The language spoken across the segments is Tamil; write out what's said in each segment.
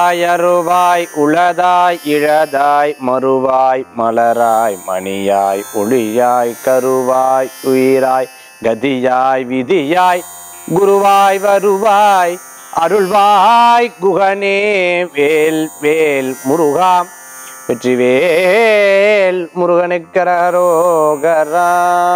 உருவாய் அருவாய் உளதாய் இழதாய் மறுவாய் மலராய் மணியாய் ஒளியாய் கருவாய் உயிராய் கதியாய் விதியாய் குருவாய் வருவாய் அருள்வாய் குகனே வேல் வேல் முருகா வெற்றிவேல் முருகனுக்கரோகரா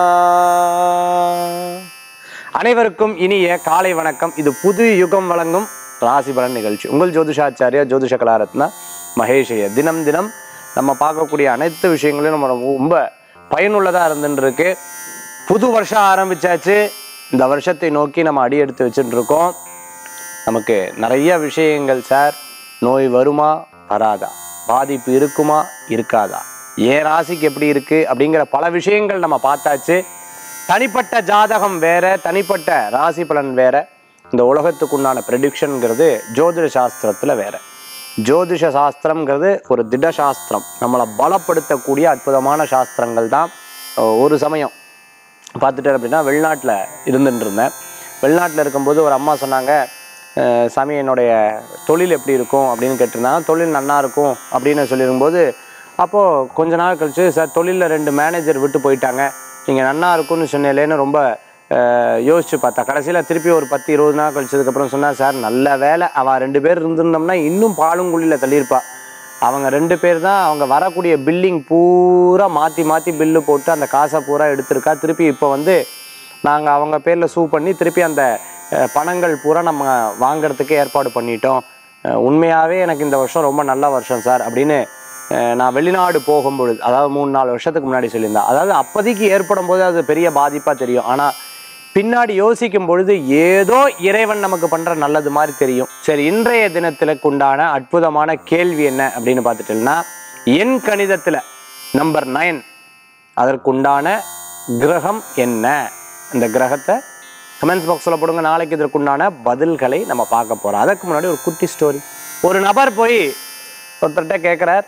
அனைவருக்கும் இனிய காலை வணக்கம் இது புது யுகம் வழங்கும் ராசி பலன் நிகழ்ச்சி உங்கள் ஜோதிஷாச்சாரியா ஜோதிஷ கலாரத்னா மகேஷைய தினம் தினம் நம்ம பார்க்கக்கூடிய அனைத்து விஷயங்களையும் நம்ம ரொம்ப பயனுள்ளதாக இருந்துட்டு இருக்கு புது வருஷம் ஆரம்பிச்சாச்சு இந்த வருஷத்தை நோக்கி நம்ம அடி எடுத்து வச்சுட்டு இருக்கோம் நமக்கு நிறைய விஷயங்கள் சார் நோய் வருமா வராதா பாதிப்பு இருக்குமா இருக்காதா ஏன் ராசிக்கு எப்படி இருக்கு அப்படிங்கிற பல விஷயங்கள் நம்ம பார்த்தாச்சு தனிப்பட்ட ஜாதகம் வேற தனிப்பட்ட ராசி பலன் வேற இந்த உலகத்துக்குண்டான ப்ரெடிக்ஷன்ங்கிறது ஜோதிட சாஸ்திரத்தில் வேற ஜோதிஷ சாஸ்திரம்ங்கிறது ஒரு திட சாஸ்திரம் நம்மளை பலப்படுத்தக்கூடிய அற்புதமான சாஸ்திரங்கள் தான் அஹ், ஒரு சமயம் பார்த்துட்டேன் அப்படின்னா வெளிநாட்டில் இருந்துட்டு இருந்தேன் வெளிநாட்டில் இருக்கும்போது ஒரு அம்மா சொன்னாங்க "அஹ், சாமி என்னுடைய தொழில் எப்படி இருக்கும் அப்படின்னு கேட்டிருந்தாங்க தொழில் நன்னா இருக்கும் அப்படின்னு சொல்லியிருக்கும்போது அப்போது கொஞ்ச நாள் கழிச்சு சார் தொழிலில் ரெண்டு மேனேஜர் விட்டு போயிட்டாங்க நீங்கள் நன்னா இருக்கும்னு சொன்னேலேன்னு ரொம்ப அஹ், யோசிச்சு பார்த்தா கடைசியில் திருப்பி ஒரு பத்து இருபது நாள் கழிச்சதுக்கப்புறம் சொன்னா சார் நல்ல வேலை அவள் ரெண்டு பேர் இருந்திருந்தோம்னா இன்னும் பாலுங்குழியில் தள்ளியிருப்பா அவங்க ரெண்டு பேர் தான் அவங்க வரக்கூடிய பில்லிங் பூரா மாற்றி மாற்றி பில்லு போட்டு அந்த காசை பூரா எடுத்திருக்கா திருப்பி இப்போ வந்து நாங்கள் அவங்க பேரில் சூ பண்ணி திருப்பி அந்த அஹ், பணங்கள் பூரா நம்ம வாங்குறதுக்கு ஏற்பாடு பண்ணிட்டோம் அஹ், உண்மையாகவே எனக்கு இந்த வருஷம் ரொம்ப நல்ல வருஷம் சார் அப்படின்னு அஹ், நான் வெளிநாடு போகும்பொழுது அதாவது மூணு நாலு வருஷத்துக்கு முன்னாடி சொல்லியிருந்தேன் அதாவது அப்போதைக்கு ஏற்படும் போது அது பெரிய பாதிப்பாக தெரியும் ஆனால் பின்னாடி யோசிக்கும் பொழுது ஏதோ இறைவன் நமக்கு பண்ற நல்லது மாதிரி தெரியும் சரி இன்றைய தினத்திற்கு உண்டான அற்புதமான கேள்வி என்ன அப்படின்னு பார்த்துட்டோம்னா என் கணிதத்துல நம்பர் நைன் அதற்குண்டான கிரகம் என்ன இந்த கிரகத்தை கமெண்ட்ஸ் பாக்ஸில் போடுங்க நாளைக்கு இதற்குண்டான பதில்களை நம்ம பார்க்க போறோம் அதுக்கு முன்னாடி ஒரு குட்டி ஸ்டோரி ஒரு நபர் போய் ஒருத்தர்கிட்ட கேட்குறார்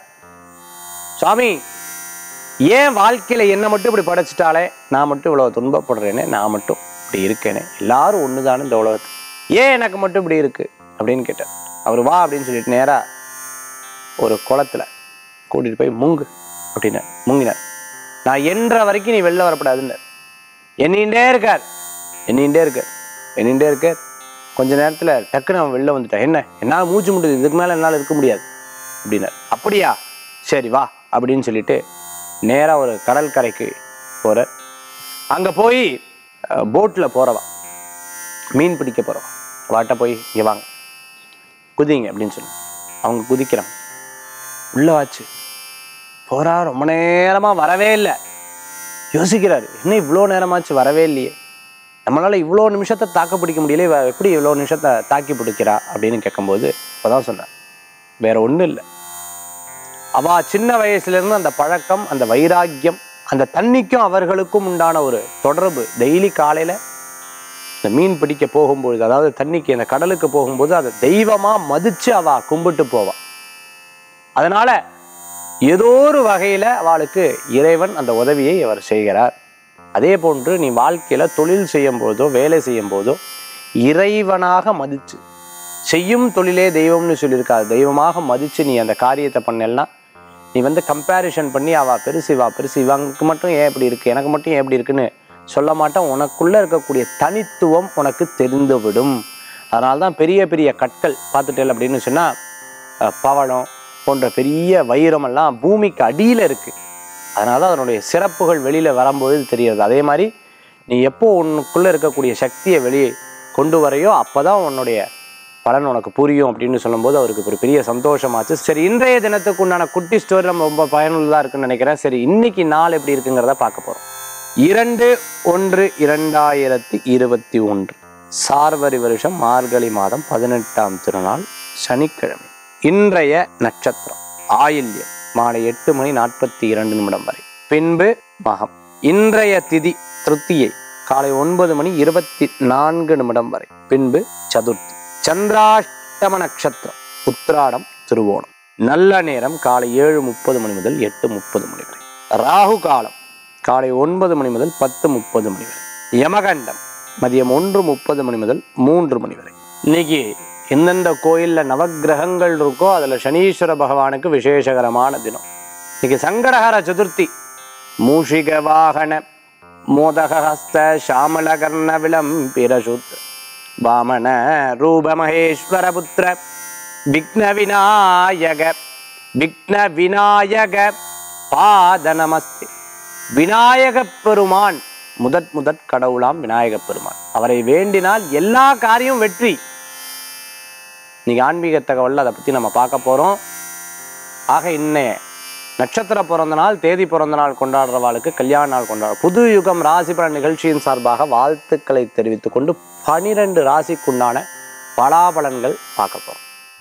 சாமி ஏன் வாழ்க்கையில என்ன மட்டும் இப்படி படைச்சிட்டாலே நான் மட்டும் இவ்வளவு துன்பப்படுறேனே நான் மட்டும் இப்படி இருக்கேனே எல்லாரும் ஒண்ணுதானே இந்த உலகத்து ஏன் எனக்கு மட்டும் இப்படி இருக்கு அப்படின்னு கேட்டார் அவர் வா அப்படின்னு சொல்லிட்டு நேரா ஒரு குளத்துல கூட்டிட்டு போய் முங்கு அப்படின்னார் முங்கினார் நான் என்ற வரைக்கும் நீ வெளில வரப்படாதுன்னார் எண்ணிகிட்டே இருக்கார் எண்ணிகிட்டே இருக்கார் எண்ணிகிட்டே இருக்கார் கொஞ்ச நேரத்துல டக்குன்னு அவன் வெளில வந்துட்டான் என்ன என்னால் மூச்சு முடியுது இதுக்கு மேல என்னால் இருக்க முடியாது அப்படின்னார் அப்படியா சரி வா அப்படின்னு சொல்லிட்டு நேராக ஒரு கடற்கரைக்கு போகிற அங்கே போய் போட்டில் போகிறவா மீன் பிடிக்க போகிறவா வாட்ட போய் இங்கே வாங்க குதிங்க அப்படின்னு சொல்லி அவங்க குதிக்கிறாங்க உள்ள வாச்சு போறா ரொம்ப நேரமாக வரவே இல்லை யோசிக்கிறாரு என்ன இவ்வளோ நேரமாச்சு வரவே இல்லையே நம்மளால இவ்வளோ நிமிஷத்தை தாக்கு பிடிக்க முடியல இவ எப்படி இவ்வளோ நிமிஷத்தை தாக்கி பிடிக்கிறா அப்படின்னு கேட்கும்போது இப்போதான் சொன்னேன் வேற ஒன்றும் இல்லை அவ சின்ன வயசுல இருந்து அந்த பழக்கம் அந்த வைராக்கியம் அந்த தண்ணிக்கும் அவர்களுக்கும் உண்டான ஒரு தொடர்பு டெய்லி காலையில இந்த மீன் பிடிக்க போகும்பொழுது அதாவது தண்ணிக்கு அந்த கடலுக்கு போகும்போது அதை தெய்வமா மதிச்சு அவ கும்பிட்டு போவா அதனால ஏதோ ஒரு வகையில அவளுக்கு இறைவன் அந்த உதவியை அவர் செய்கிறார் அதே போன்று நீ வாழ்க்கையில தொழில் செய்யும் போதோ வேலை செய்யும் போதோ இறைவனாக மதிச்சு செய்யும் தொழிலே தெய்வம்னு சொல்லியிருக்காது தெய்வமாக மதிச்சு நீ அந்த காரியத்தை பண்ணலன்னா நீ வந்து கம்பேரிஷன் பண்ணி அவ பெருசு இவா பெருசு இவங்களுக்கு மட்டும் ஏன் இப்படி இருக்கு எனக்கு மட்டும் ஏன் இப்படி இருக்குன்னு சொல்ல மாட்டேன் உனக்குள்ள இருக்கக்கூடிய தனித்துவம் உனக்கு தெரிந்துவிடும் அதனால தான் பெரிய பெரிய கற்கள் பார்த்துட்டேன் அப்படின்னு சொன்னா அஹ், பவளம் போன்ற பெரிய வைரமெல்லாம் பூமிக்கு அடியில் இருக்கு அதனால தான் அதனுடைய சிறப்புகள் வெளியில வரும்பொழுது தெரிகிறது அதே மாதிரி நீ எப்போ உனக்குள்ள இருக்கக்கூடிய சக்தியை வெளியே கொண்டு வரையோ அப்பதான் உன்னுடைய பலன் உனக்கு புரியும் அப்படின்னு சொல்லும்போது அவருக்கு ஒரு பெரிய சந்தோஷமாச்சு சரி இன்றைய தினத்துக்கு உண்டான குட்டி ஸ்டோரி நம்ம ரொம்ப பயனுள்ளதா இருக்குன்னு நினைக்கிறேன் சரி இன்னைக்கு நாள் எப்படி இருக்குங்கிறத பார்க்க போறோம் இரண்டு ஒன்று இரண்டாயிரத்தி இருபத்தி ஒன்று சார்வரி வருஷம் மார்கழி மாதம் பதினெட்டாம் திருநாள் சனிக்கிழமை இன்றைய நட்சத்திரம் ஆயில்யம் மாலை எட்டு மணி நாற்பத்தி இரண்டு நிமிடம் வரை பின்பு மகம் இன்றைய திதி திருத்தியை காலை ஒன்பது மணி இருபத்தி நான்கு நிமிடம் வரை பின்பு சதுர்த்தி சந்திராஷ்டம நட்சத்திரம் உத்திராடம் திருவோணம் நல்ல நேரம் காலை ஏழு முப்பது மணி முதல் எட்டு முப்பது மணி வரை ராகு காலம் காலை ஒன்பது மணி முதல் பத்து முப்பது மணி வரை யமகண்டம் மதியம் ஒன்று முப்பது மணி முதல் மூன்று மணி வரை இன்னைக்கு எந்தெந்த கோயிலில் நவக்கிரகங்கள் இருக்கோ அதில் சனீஸ்வர பகவானுக்கு விசேஷகரமான தினம் இன்னைக்கு சங்கடஹர சதுர்த்தி மூஷிக வாகன மோதகஹஸ்த சாமலகர்ண விளம்பிரசுத் வாமன ரூப மகேஸ்வர புத்திர விக்ன விநாயக விக்ன விநாயக பாத நமஸ்தே விநாயக பெருமான் முதற் முதற் கடவுளாம் விநாயக பெருமான் அவரை வேண்டினால் எல்லா காரியம் வெற்றி இன்னைக்கு ஆன்மீக தகவல் அதை பற்றி நம்ம பார்க்க போகிறோம் ஆக இன்னே நட்சத்திர பிறந்த நாள் தேதி பிறந்த நாள் கொண்டாடுறவாளுக்கு கல்யாண நாள் கொண்டாட புது யுகம் ராசி பலன் நிகழ்ச்சியின் சார்பாக வாழ்த்துக்களை தெரிவித்துக் கொண்டு பனிரெண்டு ராசிக்குண்டான பலாபலன்கள் பார்க்க போகிறோம்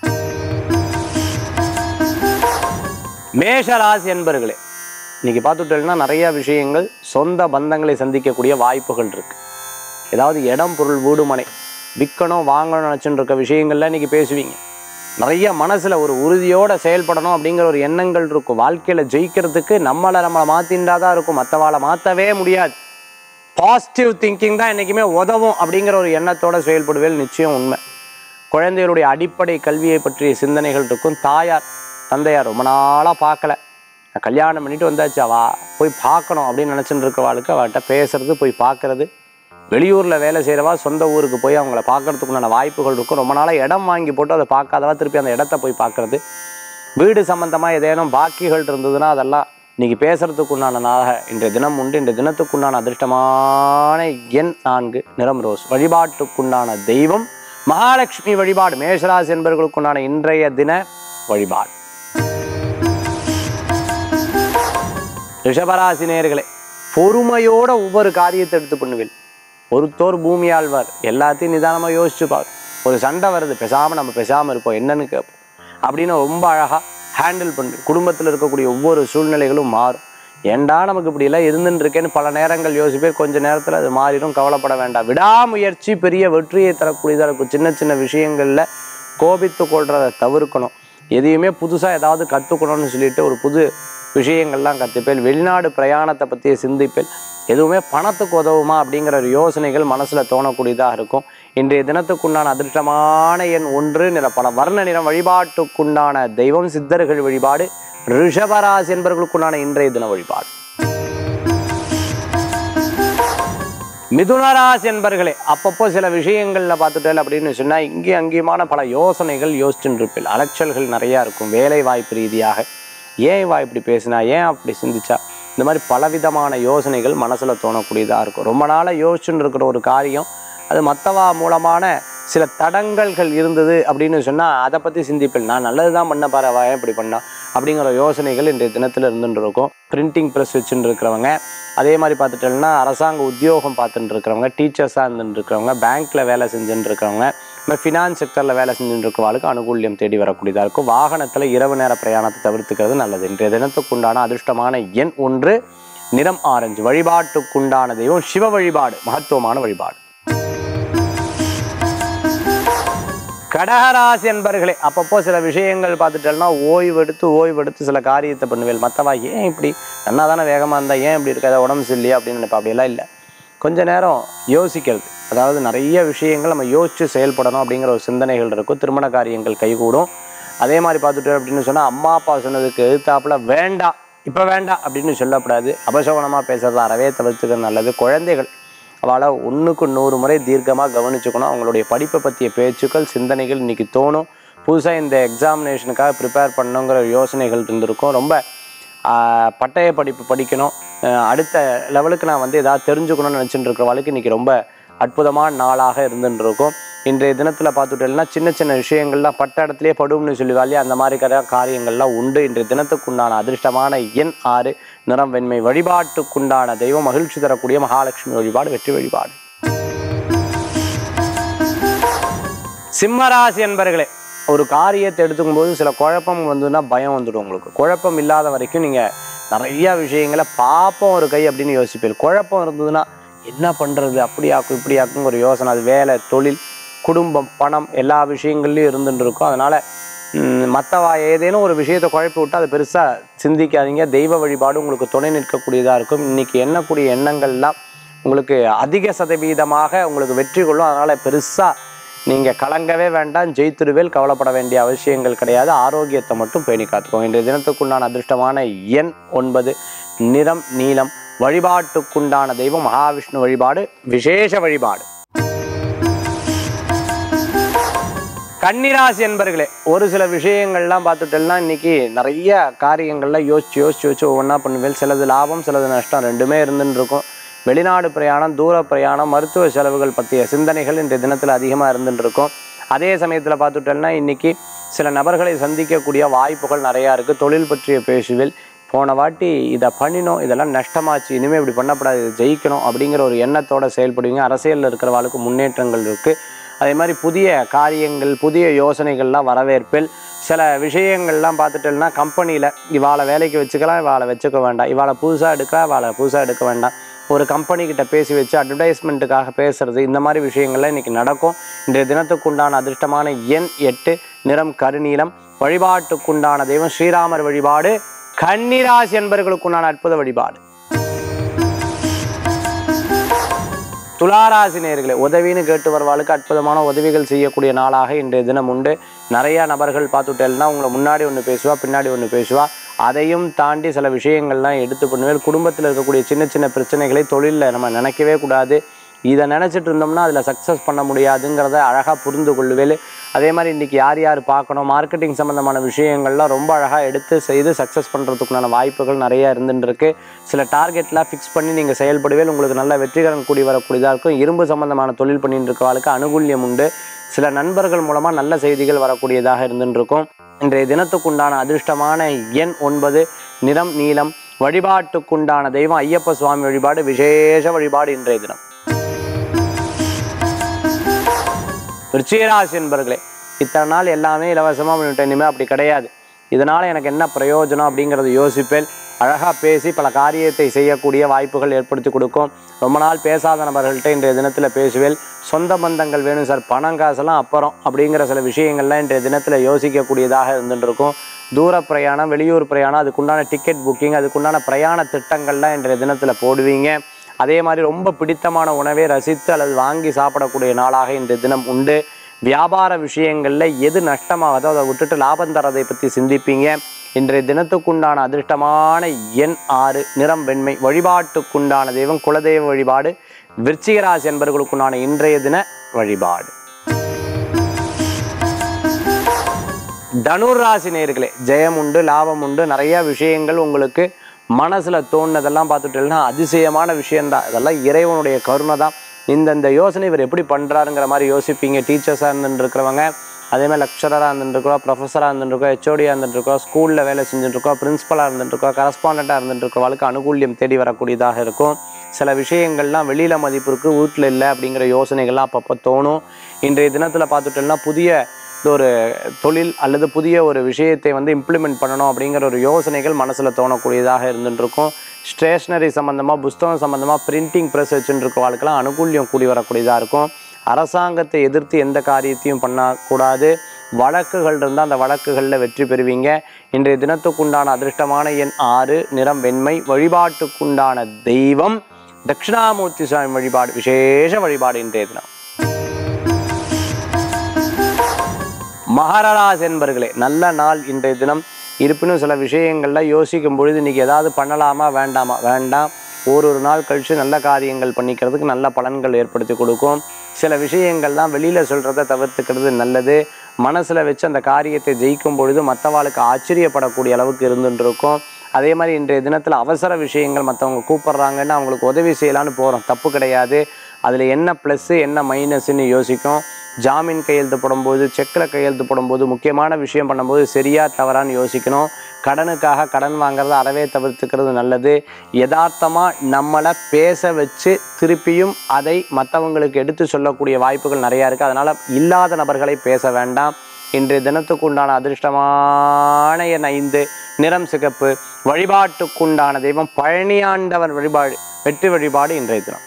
மேஷ ராசி என்பர்களே இன்னைக்கு பார்த்துட்டோம்னா நிறைய விஷயங்கள் சொந்த பந்தங்களை சந்திக்கக்கூடிய வாய்ப்புகள் இருக்கு ஏதாவது இடம் பொருள் வீடு மனை விற்கணும் வாங்கணும்னு நினச்சிட்டு இருக்க விஷயங்கள்ல இன்னைக்கு பேசுவீங்க நிறைய மனசுல ஒரு உறுதியோட செயல்படணும் அப்படிங்கிற ஒரு எண்ணங்கள் இருக்கும் வாழ்க்கையில ஜெயிக்கிறதுக்கு நம்மளை நம்மளை மாத்தின்றா தான் இருக்கும் மற்றவாளை மாற்றவே முடியாது பாசிட்டிவ் திங்கிங் தான் என்றைக்குமே உதவும் அப்படிங்கிற ஒரு எண்ணத்தோட செயல்படுவேல் நிச்சயம் உண்மை குழந்தைகளுடைய அடிப்படை கல்வியை பற்றிய சிந்தனைகள் இருக்கும் தாயார் தந்தையார் ரொம்ப நாளாக பார்க்கல நான் கல்யாணம் பண்ணிட்டு வந்தாச்சு அவா போய் பார்க்கணும் அப்படின்னு நினச்சிட்டு இருக்கவாளுக்கு அவள்கிட்ட பேசுறது போய் பார்க்கறது வெளியூரில் வேலை செய்கிறவா சொந்த ஊருக்கு போய் அவங்கள பார்க்கறதுக்குண்டான வாய்ப்புகள் இருக்கும் ரொம்ப நாளாக இடம் வாங்கி போட்டு அதை பார்க்காதவா திருப்பி அந்த இடத்த போய் பார்க்கறது வீடு சம்பந்தமாக ஏதேனும் பாக்கிகள் இருந்ததுன்னா அதெல்லாம் இன்னைக்கு பேசுறதுக்குண்டான நாளாக இன்றைய தினம் உண்டு இன்றைய தினத்துக்குண்டான அதிர்ஷ்டமான எண் நான்கு நிறம் ரோஸ் வழிபாட்டுக்குண்டான தெய்வம் மகாலட்சுமி வழிபாடு மேஷராசி என்பவர்களுக்குண்டான இன்றைய தின வழிபாடு ரிஷபராசி நேயர்களே பொறுமையோட ஒவ்வொரு காரியத்தை எடுத்து பண்ணுவேன் ஒருத்தோர் பூமி ஆழ்வார் எல்லாத்தையும் நிதானமாக யோசிச்சு பாரு ஒரு சண்டை வருது பேசாமல் நம்ம பேசாமல் இருப்போம் என்னன்னு கேட்போம் அப்படின்னு ரொம்ப அழகாக ஹேண்டில் பண்ணு குடும்பத்தில் இருக்கக்கூடிய ஒவ்வொரு சூழ்நிலைகளும் மாறும் ஏண்டா நமக்கு இப்படி எல்லாம் இருந்துன்னு இருக்கேன்னு பல நேரங்கள் யோசிப்பேன் கொஞ்ச நேரத்தில் அது மாறிடும் கவலைப்பட வேண்டாம் விடாமுயற்சி பெரிய வெற்றியை தரக்கூடியதாக இருக்கும் சின்ன சின்ன விஷயங்களில் கோபித்து கொள்றதை தவிர்க்கணும் எதையுமே புதுசாக ஏதாவது கற்றுக்கணும்னு சொல்லிட்டு ஒரு புது விஷயங்கள்லாம் கற்றுப்பேன் வெளிநாடு பிரயாணத்தை பற்றிய சிந்திப்பேன் எதுவுமே பணத்துக்கு உதவுமா அப்படிங்கிற ஒரு யோசனைகள் மனசில் தோணக்கூடியதாக இருக்கும் இன்றைய தினத்துக்குண்டான அதிர்ஷ்டமான எண் ஒன்று நிற பல வர்ண நிறம் வழிபாட்டுக்குண்டான தெய்வம் சித்தர்கள் வழிபாடு ரிஷபராசி என்பவர்களுக்குண்டான இன்றைய தின வழிபாடு மிதுனராசி என்பர்களே அப்பப்போ சில விஷயங்களில் பார்த்துட்டேன் அப்படின்னு சொன்னால் இங்கேயும் அங்கேயுமான பல யோசனைகள் யோசிச்சுட்டு இருப்பேன் அலைச்சல்கள் நிறையா இருக்கும் வேலை வாய்ப்பு ரீதியாக ஏன் இவா இப்படி பேசினா ஏன் அப்படி சிந்திச்சா இந்த மாதிரி பலவிதமான யோசனைகள் மனசில் தோணக்கூடியதாக இருக்கும் ரொம்ப நாளாக யோசிச்சுட்டு இருக்கிற ஒரு காரியம் அது மற்றவா மூலமான சில தடங்கல்கள் இருந்தது அப்படின்னு சொன்னால் அதை பற்றி சிந்திப்பேன் நான் நல்லது தான் பண்ண பாரு அவ ஏன் இப்படி பண்ணா அப்படிங்கிற யோசனைகள் இன்றைய தினத்தில் இருந்துட்டு இருக்கும் பிரிண்டிங் ப்ரெஸ் வச்சுட்டு இருக்கிறவங்க அதே மாதிரி பார்த்துட்டோம்னா அரசாங்க உத்தியோகம் பார்த்துட்டு இருக்கிறவங்க டீச்சர்ஸாக இருந்துட்டு இருக்கிறவங்க பேங்க்கில் வேலை செஞ்சுட்டு இருக்கிறவங்க இந்த ஃபினான்ஸ் செக்டரில் வேலை செஞ்சுட்டு இருக்கிறவங்களுக்கு அனுகூல்யம் தேடி வரக்கூடியதாக இருக்கும் வாகனத்தில் இரவு நேர பிரயாணத்தை தவிர்த்துக்கிறது நல்லது இன்றைய தினத்துக்குண்டான அதிர்ஷ்டமான எண் ஒன்று நிறம் ஆரஞ்சு வழிபாட்டுக்குண்டான தெய்வம் சிவ வழிபாடு மகத்துவமான வழிபாடு கடகராசி என்பர்களே அப்பப்போ சில விஷயங்கள் பார்த்துட்டேன்னா ஓய்வெடுத்து ஓய்வெடுத்து சில காரியத்தை பண்ணுவேன் மற்றவா ஏன் இப்படி நன்னா தானே வேகமாக இருந்தால் ஏன் இப்படி இருக்காது உடம்பு சரியில்லையா அப்படின்னு நினைப்பா அப்படியெல்லாம் இல்லை கொஞ்ச நேரம் யோசிக்கிறது அதாவது நிறைய விஷயங்கள் நம்ம யோசித்து செயல்படணும் அப்படிங்கிற ஒரு சிந்தனைகள் இருக்கும் திருமண காரியங்கள் கைகூடும் அதே மாதிரி பார்த்துட்டு அப்படின்னு சொன்னால் அம்மா அப்பா சொன்னதுக்கு எதிர்த்தாப்புல வேண்டாம் இப்போ வேண்டாம் அப்படின்னு சொல்லக்கூடாது அபசகுணமாக பேசுறது அறவே தவிர்த்துக்கிறது நல்லது குழந்தைகள் அவளை ஒன்றுக்கு நூறு முறை தீர்க்கமாக கவனிச்சுக்கணும் அவங்களுடைய படிப்பை பற்றிய பேச்சுக்கள் சிந்தனைகள் இன்னைக்கு தோணும் புதுசாக இந்த எக்ஸாமினேஷனுக்காக ப்ரிப்பேர் பண்ணணுங்கிற யோசனைகள் இருந்திருக்கும் ரொம்ப ஆஹ், பட்டய படிப்பு படிக்கணும் ஆஹ், அடுத்த லெவலுக்கு நான் வந்து ஏதாவது தெரிஞ்சுக்கணும்னு நினச்சிட்டு இருக்கிறவளுக்கு இன்னைக்கு ரொம்ப அற்புதமான நாளாக இருந்துட்டு இருக்கும் இன்றைய தினத்தில் பார்த்துட்டோம்னா சின்ன சின்ன விஷயங்கள்லாம் பட்ட இடத்துலயே படும்னு சொல்லுவாள் அந்த மாதிரி கர- காரியங்கள்லாம் உண்டு இன்றைய தினத்துக்குண்டான அதிர்ஷ்டமான எண் ஆறு நிறம் வெண்மை வழிபாட்டுக்குண்டான தெய்வம் மகிழ்ச்சி தரக்கூடிய மகாலட்சுமி வழிபாடு வெற்றி வழிபாடு சிம்மராசி என்பர்களே ஒரு காரியத்தை எடுத்துக்கும் போது சில குழப்பம் வந்ததுன்னா பயம் வந்துடும் உங்களுக்கு குழப்பம் இல்லாத வரைக்கும் நீங்கள் நிறைய விஷயங்களை பார்ப்போம் ஒரு கை அப்படின்னு யோசிப்பீர்கள் குழப்பம் இருந்ததுன்னா என்ன பண்ணுறது அப்படி ஆக்கும் இப்படி ஆக்கும் ஒரு யோசனை அது வேலை தொழில் குடும்பம் பணம் எல்லா விஷயங்கள்லையும் இருந்துட்டு இருக்கும் அதனால் மற்றவா ஏதேனும் ஒரு விஷயத்தை குழப்பி விட்டு அதை பெருசாக சிந்திக்காதீங்க தெய்வ வழிபாடு உங்களுக்கு துணை நிற்கக்கூடியதாக இருக்கும் இன்னைக்கு எண்ணக்கூடிய எண்ணங்கள்லாம் உங்களுக்கு அதிக சதவீதமாக உங்களுக்கு வெற்றி கொள்ளும் அதனால் பெருசாக நீங்கள் கலங்கவே வேண்டாம் ஜெயித்திருவேல் கவலைப்பட வேண்டிய அவசியங்கள் கிடையாது ஆரோக்கியத்தை மட்டும் பேணி காத்துக்கோங்க இன்றைய தினத்துக்குண்டான அதிர்ஷ்டமான எண் ஒன்பது நிறம் நீலம் வழிபாட்டுக்குண்டான தெய்வம் மகாவிஷ்ணு வழிபாடு விசேஷ வழிபாடு கன்னிராசி என்பர்களே ஒரு சில விஷயங்கள்லாம் பார்த்துட்டேன்னா இன்னைக்கு நிறைய காரியங்கள்ல யோசிச்சு யோசிச்சு யோசிச்சு ஒவ்வொன்றா பண்ணுவேன் சிலது லாபம் சிலது நஷ்டம் ரெண்டுமே இருந்துன்னு இருக்கும் வெளிநாடு பிரயாணம் தூர பிரயாணம் மருத்துவ செலவுகள் பற்றிய சிந்தனைகள் இன்றைய தினத்தில் அதிகமாக இருந்துட்டு இருக்கும் அதே சமயத்தில் பார்த்துட்டேன்னா இன்னைக்கு சில நபர்களை சந்திக்கக்கூடிய வாய்ப்புகள் நிறையா இருக்குது தொழில் பற்றிய பேசுவில் போன வாட்டி இதை பண்ணினோம் இதெல்லாம் நஷ்டமாச்சு இனிமேல் இப்படி பண்ணக்கூடாது இது ஜெயிக்கணும் அப்படிங்கிற ஒரு எண்ணத்தோட செயல்படுவீங்க அரசியலில் இருக்கிறவாளுக்கு முன்னேற்றங்கள் இருக்குது அதே மாதிரி புதிய காரியங்கள் புதிய யோசனைகள்லாம் வரவேற்பில் சில விஷயங்கள்லாம் பார்த்துட்டோம்னா கம்பெனியில் இவாளை வேலைக்கு வச்சுக்கலாம் இவாளை வச்சுக்க வேண்டாம் இவாளை புதுசாக எடுக்கலாம் இவாளை புதுசாக எடுக்க வேண்டாம் ஒரு கம்பெனி கிட்ட பேசி வச்சு அட்வர்டைஸ்மெண்ட்டுக்காக பேசுறது இந்த மாதிரி விஷயங்கள்லாம் இன்னைக்கு நடக்கும் இன்றைய தினத்துக்குண்டான அதிர்ஷ்டமான எண் எட்டு நிறம் கருநீலம் வழிபாட்டுக்குண்டான தெய்வம் ஸ்ரீராமர் வழிபாடு கன்னிராசி என்பவர்களுக்குண்டான அற்புத வழிபாடு துளாராசி நேயர்களே உதவின்னு கேட்டு வருவாளுக்கு அற்புதமான உதவிகள் செய்யக்கூடிய நாளாக இன்றைய தினம் உண்டு நிறைய நபர்கள் பார்த்துட்டேன்னா உங்களை முன்னாடி ஒன்று பேசுவா பின்னாடி ஒன்று பேசுவா அதையும் தாண்டி சில விஷயங்கள்லாம் எடுத்து பண்ணுவேன் குடும்பத்தில் இருக்கக்கூடிய சின்ன சின்ன பிரச்சனைகளை தொழிலில் நம்ம நினைக்கவே கூடாது இதை நினச்சிட்டு இருந்தோம்னா அதில் சக்ஸஸ் பண்ண முடியாதுங்கிறத அழகாக புரிந்து கொள்ளுவேல் அதே மாதிரி இன்றைக்கி யார் யார் பார்க்கணும் மார்க்கெட்டிங் சம்மந்தமான விஷயங்கள்லாம் ரொம்ப அழகாக எடுத்து செய்து சக்ஸஸ் பண்ணுறதுக்குண்டான வாய்ப்புகள் நிறையா இருந்துட்டு இருக்கு சில டார்கெட்லாம் ஃபிக்ஸ் பண்ணி நீங்கள் செயல்படுவேல் உங்களுக்கு நல்ல வெற்றிகரன் கூடி வரக்கூடியதாக இருக்கும் இரும்பு சம்மந்தமான தொழில் பண்ணிட்டு இருக்கவளுக்கு அனுகூல்யம் உண்டு சில நண்பர்கள் மூலமாக நல்ல செய்திகள் வரக்கூடியதாக இருந்துட்டு இருக்கும் இன்றைய தினத்துக்குண்டான அதிர்ஷ்டமான எண் ஒன்பது நிறம் நீலம் வழிபாட்டுக்குண்டான தெய்வம் ஐயப்ப சுவாமி வழிபாடு விசேஷ வழிபாடு இன்றைய தினம் விருச்சிகராசி என்பர்களே இத்தனை நாள் எல்லாமே இலவசமாக பண்ணிவிட்டேன் இனிமேல் அப்படி கிடையாது இதனால் எனக்கு என்ன பிரயோஜனம் அப்படிங்கிறத யோசிப்பேன் அழகாக பேசி பல காரியத்தை செய்யக்கூடிய வாய்ப்புகள் ஏற்படுத்தி கொடுக்கும் ரொம்ப நாள் பேசாத நபர்கள்ட்ட இன்றைய தினத்தில் பேசுவேல் சொந்த பந்தங்கள் வேணும் சார் பணம் காசெல்லாம் அப்புறம் அப்படிங்கிற சில விஷயங்கள்லாம் இன்றைய தினத்தில் யோசிக்கக்கூடியதாக இருந்துட்டு இருக்கும் தூர பிரயாணம் வெளியூர் பிரயாணம் அதுக்குண்டான டிக்கெட் புக்கிங் அதுக்குண்டான பிரயாண திட்டங்கள்லாம் இன்றைய தினத்தில் போடுவீங்க அதே மாதிரி ரொம்ப பிடித்தமான உணவை ரசித்து அல்லது வாங்கி சாப்பிடக்கூடிய நாளாக இன்றைய தினம் உண்டு வியாபார விஷயங்களில் எது நஷ்டமாகுதோ அதை விட்டுட்டு லாபம் தரதை பற்றி சிந்திப்பீங்க இன்றைய தினத்துக்குண்டான அதிர்ஷ்டமான எண் ஆறு நிறம் வெண்மை வழிபாட்டுக்குண்டான தெய்வம் குலதெய்வ வழிபாடு விருச்சிகராசி என்பவர்களுக்குண்டான இன்றைய தின வழிபாடு தனுர் ராசி நேர்களே ஜெயம் உண்டு லாபம் உண்டு நிறைய விஷயங்கள் உங்களுக்கு மனசுல தோணுனதெல்லாம் பார்த்துட்டீங்கன்னா அதிசயமான விஷயம்தான் இதெல்லாம் இறைவனுடைய கருணை தான் இந்தந்த யோசனை இவர் எப்படி பண்றாருங்கிற மாதிரி யோசிப்பீங்க டீச்சர்ஸாக இருந்துட்டு இருக்கிறவங்க அதே மாதிரி லெக்சரராக இருந்துட்டுருக்கோம் ப்ரொஃபஸராக இருந்துட்டுருக்கோம் ஹெச்ஓடியாக இருந்துட்டுருக்கோம் ஸ்கூலில் வேலை செஞ்சுட்டுருக்கோம் பிரின்ஸ்பலாக இருந்துட்டுருக்கோம் கரஸ்பாண்டாக இருந்துட்டுருக்கவளுக்கு அனுகூல்யம் தேடி வரக்கூடியதாக இருக்கும் சில விஷயங்கள்லாம் வெளியில் மதிப்பு இருக்குது வீட்டில் இல்லை அப்படிங்கிற யோசனைகள்லாம் அப்பப்போ தோணும் இன்றைய தினத்தில் பார்த்துட்டோம்னா புதிய ஒரு தொழில் அல்லது புதிய ஒரு விஷயத்தை வந்து இம்ப்ளிமெண்ட் பண்ணணும் அப்படிங்கிற ஒரு யோசனைகள் மனசில் தோணக்கூடியதாக இருந்துட்டுருக்கும் ஸ்டேஷ்னரி சம்மந்தமாக புஸ்தகம் சம்மந்தமாக பிரிண்டிங் ப்ரெஸ் வச்சுட்டு வாழ்க்கெல்லாம் அனுகூல்யம் கூடி வரக்கூடியதாக இருக்கும் அரசாங்கத்தை எதிர்த்து எந்த காரியத்தையும் பண்ணக்கூடாது வழக்குகள் இருந்தால் அந்த வழக்குகளில் வெற்றி பெறுவீங்க இன்றைய தினத்துக்குண்டான அதிர்ஷ்டமான எண் ஆறு நிறம் வெண்மை வழிபாட்டுக்குண்டான தெய்வம் தட்சிணாமூர்த்தி சுவாமி வழிபாடு விசேஷ வழிபாடு இன்றைய தினம் மகரராஸ் என்பர்களே நல்ல நாள் இன்றைய தினம் இருப்பினும் சில விஷயங்கள்ல யோசிக்கும் பொழுது இன்னைக்கு ஏதாவது பண்ணலாமா வேண்டாமா வேண்டாம் ஒரு ஒரு நாள் கழித்து நல்ல காரியங்கள் பண்ணிக்கிறதுக்கு நல்ல பலன்கள் ஏற்படுத்தி கொடுக்கும் சில விஷயங்கள்லாம் வெளியில் சொல்கிறத தவிர்த்துக்கிறது நல்லது மனசில் வச்சு அந்த காரியத்தை ஜெயிக்கும் பொழுது மற்றவாளுக்கு ஆச்சரியப்படக்கூடிய அளவுக்கு இருந்துட்டு இருக்கும் அதே மாதிரி இன்றைய தினத்தில் அவசர விஷயங்கள் மற்றவங்க கூப்பிட்றாங்கன்னு அவங்களுக்கு உதவி செய்யலான்னு போகிறோம் தப்பு கிடையாது அதில் என்ன ப்ளஸ்ஸு என்ன மைனஸ்ன்னு யோசிக்கும் ஜாமீன் கையெழுத்து போடும்போது செக்கில் கையெழுத்து போடும்போது முக்கியமான விஷயம் பண்ணும்போது சரியா தவறான்னு யோசிக்கணும் கடனுக்காக கடன் வாங்குறத அறவே தவிர்த்துக்கிறது நல்லது யதார்த்தமாக நம்மளை பேச வச்சு திருப்பியும் அதை மற்றவங்களுக்கு எடுத்து சொல்லக்கூடிய வாய்ப்புகள் நிறையா இருக்குது அதனால் இல்லாத நபர்களை பேச வேண்டாம் இன்றைய தினத்துக்கு உண்டான அதிர்ஷ்டமான எண் ஐந்து நிறம் சிகப்பு வழிபாட்டுக்குண்டான தெய்வம் பழனியாண்டவர் வழிபாடு வெற்றி வழிபாடு இன்றைய தினம்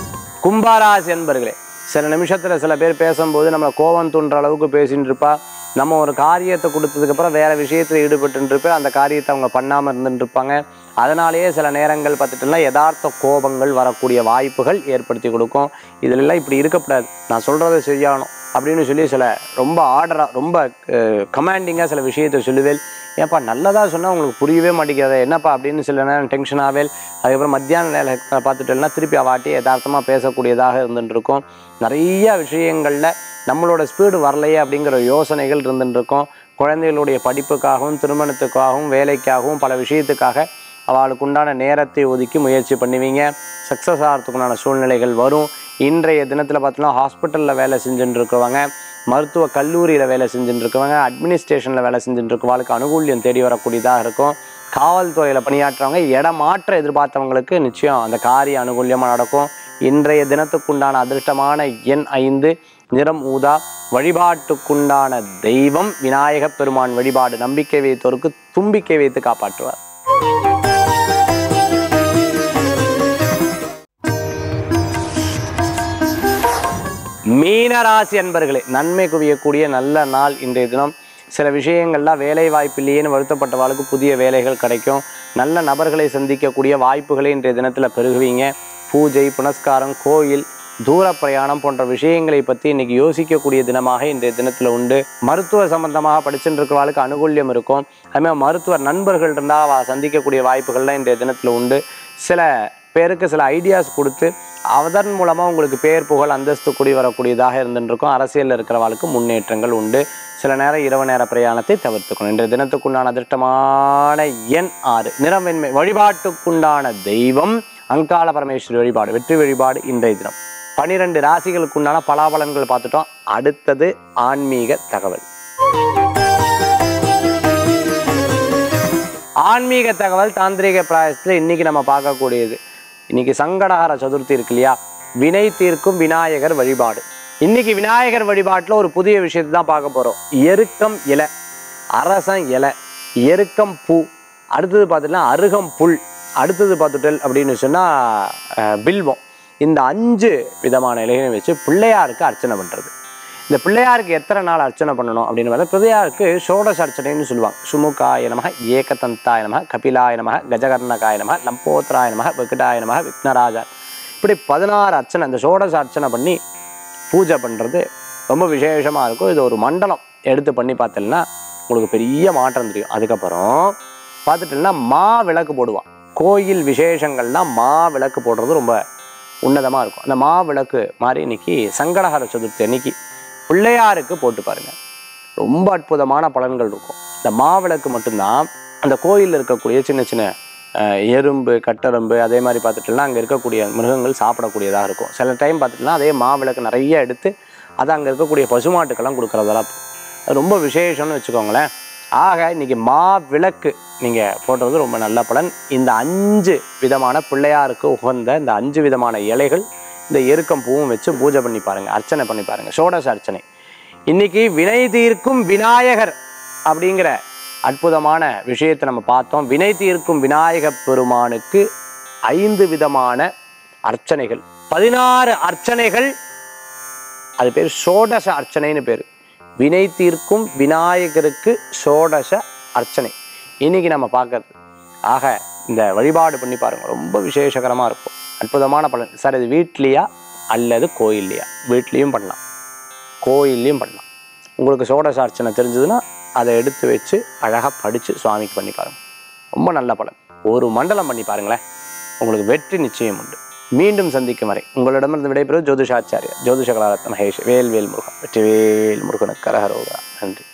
கும்பாராசி என்பர்களே சில நிமிஷத்தில் சில பேர் பேசும்போது நம்மளை கோபம் தூண்டுற அளவுக்கு பேசிட்டு இருப்பா நம்ம ஒரு காரியத்தை கொடுத்ததுக்கப்புறம் வேறு விஷயத்தில் ஈடுபட்டுருப்பேன் அந்த காரியத்தை அவங்க பண்ணாமல் இருந்துட்டுருப்பாங்க அதனாலேயே சில நேரங்கள் பார்த்துட்டுலாம் யதார்த்த கோபங்கள் வரக்கூடிய வாய்ப்புகள் ஏற்படுத்தி கொடுக்கும் இதிலெல்லாம் இப்படி இருக்கக்கூடாது நான் சொல்கிறத செய்யணும் அப்படின்னு சொல்லி சில ரொம்ப ஆர்டராக ரொம்ப கமாண்டிங்காக சில விஷயத்தை சொல்லுவேன் ஏன்ப்பா நல்லதாக சொன்னால் உங்களுக்கு புரியவே மாட்டேங்கிறத என்னப்பா அப்படின்னு சில நேரம் டென்ஷன் ஆவேல் அதுக்கப்புறம் மத்தியான நேர பார்த்துட்டோம்னா திருப்பி அவாட்டி யதார்த்தமாக பேசக்கூடியதாக இருந்துட்டு இருக்கும் நிறைய விஷயங்களில் நம்மளோட ஸ்பீடு வரலையே அப்படிங்கிற யோசனைகள் இருந்துட்டு இருக்கும் குழந்தைகளுடைய படிப்புக்காகவும் திருமணத்துக்காகவும் வேலைக்காகவும் பல விஷயத்துக்காக அவளுக்கு உண்டான நேரத்தை ஒதுக்கி முயற்சி பண்ணுவீங்க சக்ஸஸ் ஆகிறதுக்குண்டான சூழ்நிலைகள் வரும் இன்றைய தினத்தில் பார்த்தோன்னா ஹாஸ்பிட்டலில் வேலை செஞ்சுட்டு இருக்கிறவங்க மருத்துவ கல்லூரியில் வேலை செஞ்சுட்டு இருக்கவங்க அட்மினிஸ்ட்ரேஷனில் வேலை செஞ்சுட்டு இருக்கவங்களுக்கு அனுகூல்யம் தேடி வரக்கூடியதாக இருக்கும் காவல்துறையில் பணியாற்றுறவங்க இடமாற்ற எதிர்பார்த்தவங்களுக்கு நிச்சயம் அந்த காரிய அனுகூல்யமாக நடக்கும் இன்றைய தினத்துக்குண்டான அதிர்ஷ்டமான எண் ஐந்து நிறம் ஊதா வழிபாட்டுக்குண்டான தெய்வம் விநாயகப் பெருமான் வழிபாடு நம்பிக்கை வைத்தோருக்கு தும்பிக்கை வைத்து காப்பாற்றுவார் மீனராசி அன்பர்களே நன்மை குவியக்கூடிய நல்ல நாள் இன்றைய தினம் சில விஷயங்கள்லாம் வேலை வாய்ப்பில்லையேன்னு வருத்தப்பட்டவாளுக்கு புதிய வேலைகள் கிடைக்கும் நல்ல நபர்களை சந்திக்கக்கூடிய வாய்ப்புகளை இன்றைய தினத்தில் பெருகுவீங்க பூஜை புனஸ்காரம் கோயில் தூர பிரயாணம் போன்ற விஷயங்களை பற்றி இன்னைக்கு யோசிக்கக்கூடிய தினமாக இன்றைய தினத்தில் உண்டு மருத்துவ சம்பந்தமாக படிச்சுட்டு இருக்கிறவாளுக்கு அனுகூல்யம் இருக்கும் அதுமாதிரி மருத்துவ நண்பர்கள் இருந்தால் அவ சந்திக்கக்கூடிய வாய்ப்புகள்லாம் இன்றைய தினத்தில் உண்டு சில பேருக்கு சில ஐடியாஸ் கொடுத்து அதன் மூலமாக உங்களுக்கு பேர் புகழ் அந்தஸ்து கூடி வரக்கூடியதாக இருந்துருக்கும் அரசியலில் இருக்கிறவாளுக்கு முன்னேற்றங்கள் உண்டு சில நேரம் இரவு நேர பிரயாணத்தை தவிர்த்துக்கணும் இன்றைய தினத்துக்குண்டான அதிர்ஷ்டமான எண் ஆறு நிறமென்மை வழிபாட்டுக்குண்டான தெய்வம் அங்காள பரமேஸ்வரி வழிபாடு வெற்றி வழிபாடு இன்றைய தினம் பனிரெண்டு ராசிகளுக்குண்டான பலாபலன்கள் பார்த்துட்டோம் அடுத்தது ஆன்மீக தகவல் ஆன்மீக தகவல் தாந்திரிக பிராயசத்தில் இன்னைக்கு நம்ம பார்க்கக்கூடியது இன்னைக்கு சங்கடஹர சதுர்த்தி இருக்கு இல்லையா வினை தீர்க்கும் விநாயகர் வழிபாடு இன்னைக்கு விநாயகர் வழிபாட்டில் ஒரு புதிய விஷயத்தை தான் பார்க்க போகிறோம் எருக்கம் இலை அரசன் இலை எருக்கம் பூ அடுத்தது பார்த்துட்டுனா அருகம் புல் அடுத்தது பார்த்துட்டல் அப்படின்னு சொன்னால் பில்வம் இந்த அஞ்சு விதமான இலைகளை வச்சு பிள்ளையாருக்கு அர்ச்சனை பண்ணுறது இந்த பிள்ளையாருக்கு எத்தனை நாள் அர்ச்சனை பண்ணணும் அப்படின்னு பார்த்தா பிள்ளையாருக்கு ஷோடச அர்ச்சனைன்னு சொல்லுவாங்க சுமுகாய நமக ஏகதந்தாய நமக கபிலாய நமக கஜகர்ணகாய நமக லம்போத்ராய நமக வெங்கடாய நமக விக்னராஜா இப்படி பதினாறு அர்ச்சனை இந்த ஷோடச அர்ச்சனை பண்ணி பூஜை பண்ணுறது ரொம்ப விசேஷமாக இருக்கும் இது ஒரு மண்டலம் எடுத்து பண்ணி பார்த்தீங்கன்னா உங்களுக்கு பெரிய மாற்றம் தெரியும் அதுக்கப்புறம் பார்த்துட்டீங்கன்னா மா விளக்கு போடுவான் கோயில் விசேஷங்கள்லாம் மா விளக்கு போடுறது ரொம்ப உன்னதமாக இருக்கும் அந்த மா விளக்கு மாதிரி இன்னைக்கு சங்கடஹர சதுர்த்தி அன்னைக்கு பிள்ளையாருக்கு போட்டு பாருங்க ரொம்ப அற்புதமான பலன்கள் இருக்கும் இந்த மாவிளக்கு மட்டும்தான் அந்த கோயிலில் இருக்கக்கூடிய சின்ன சின்ன அஹ், எறும்பு கட்டெறும்பு அதே மாதிரி பார்த்துட்டுலாம் அங்கே இருக்கக்கூடிய மிருகங்கள் சாப்பிடக்கூடியதாக இருக்கும் சில டைம் பார்த்துட்டுனா அதே மாவிளக்கு நிறைய எடுத்து அதை அங்கே இருக்கக்கூடிய பசுமாட்டுக்கெல்லாம் கொடுக்குறதெல்லாம் இருக்கும். அது ரொம்ப விசேஷம்னு வச்சுக்கோங்களேன் ஆக இன்னைக்கு மா விளக்கு நீங்கள் போடுறது ரொம்ப நல்ல பலன் இந்த அஞ்சு விதமான பிள்ளையாருக்கு உகந்த இந்த அஞ்சு விதமான இலைகள் இந்த எருக்கம் பூவும் வச்சு பூஜை பண்ணி பாருங்க அர்ச்சனை பண்ணி பாருங்க ஷோடச அர்ச்சனை இன்னைக்கு வினை தீர்க்கும் விநாயகர் அப்படிங்கிற அற்புதமான விஷயத்தை நம்ம பார்த்தோம் வினை தீர்க்கும் விநாயக பெருமானுக்கு ஐந்து விதமான அர்ச்சனைகள் பதினாறு அர்ச்சனைகள் அது பேர் ஷோடச அர்ச்சனைன்னு பேர் வினை தீர்க்கும் விநாயகருக்கு ஷோடச அர்ச்சனை இன்னைக்கு நம்ம பார்க்கறது ஆக இந்த வழிபாடு பண்ணி பாருங்க ரொம்ப விசேஷகரமாக இருக்கும் அற்புதமான பலன் சார் இது வீட்லேயா அல்லது கோயில்லையா வீட்லேயும் பண்ணலாம் கோயில்லையும் பண்ணலாம் உங்களுக்கு சோடச அர்ச்சனை தெரிஞ்சதுன்னா அதை எடுத்து வச்சு அழகாக படித்து சுவாமிக்கு பண்ணி பாருங்க ரொம்ப நல்ல பலன் ஒரு மண்டலம் பண்ணி பாருங்களேன் உங்களுக்கு வெற்றி நிச்சயம் உண்டு மீண்டும் சந்திக்கும் வரை உங்களிடமிருந்து விடைபெறுவது ஜோதிஷாச்சாரியா ஜோதிஷ கலாரத்ன மகேஷ் வேல்வேல் முருகன் வெற்றிவேல் முருகனுக்கு கரகரோகா நன்றி